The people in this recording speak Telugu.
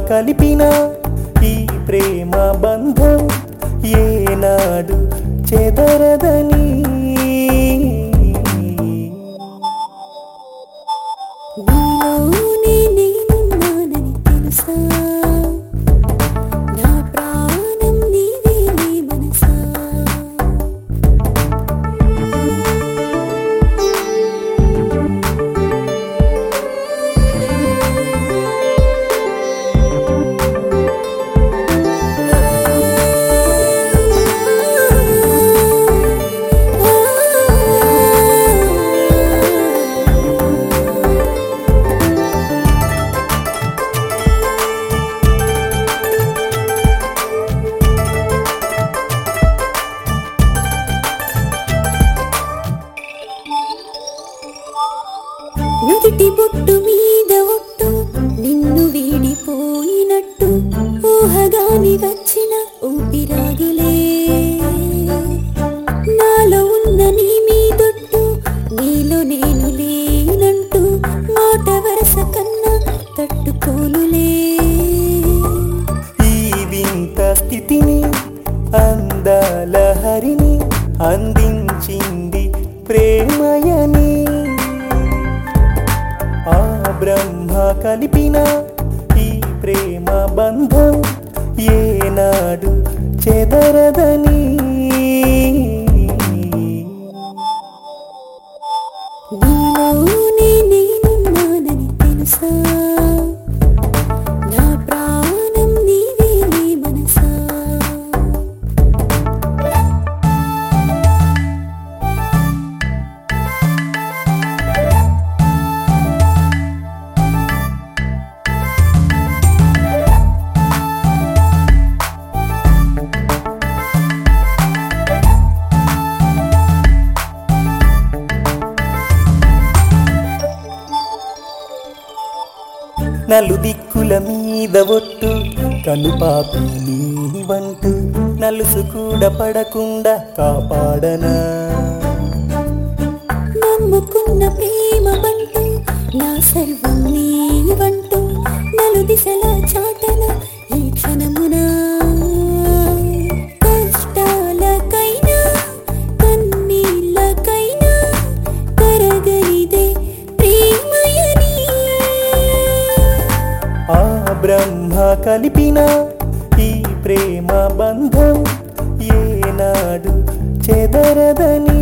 కలిపిన ఈ ప్రేమ బంధం ఏనాడు చెదరదని నీలోనే నేనున్నానని తెలుసా నా ప్రాణం నీవేలే మనసా నుదిటి బొట్టు మీద ఒట్టు నిన్ను వీడిపోయినట్టు ఊహగాని వచ్చిన ఊపిరాగులే నాలో ఉన్న నీ మీదొట్టు నీలో నేను లేనంటూ మాట వరస కన్నా తట్టుకోనులే ఈ వింత స్థితిని అందాల హరిని అందించింది ప్రేమయని ఆ బ్రహ్మ కలిపిన ఈ ప్రేమ బంధం ఏనాడు చెదరదని నీలోనే నేనున్నానని తెలుసా నా ప్రాణం నీవేలే మనసా నలు దిక్కుల మీద ఒట్టు కనుపాపి నీవంటూ నలుసు కూడా పడకుండా కాపాడనా నమ్ముకున్న ప్రేమ బంటు నా సర్వం నీవంటూ నలు దిశల చాటన ఈ క్షణమున కష్టాలకైనా కన్నీళ్ళకైనా కరగనిదే ప్రేమయని ఆ బ్రహ్మ కలిపిన ఈ ప్రేమ బంధం ఏనాడు చెదరదని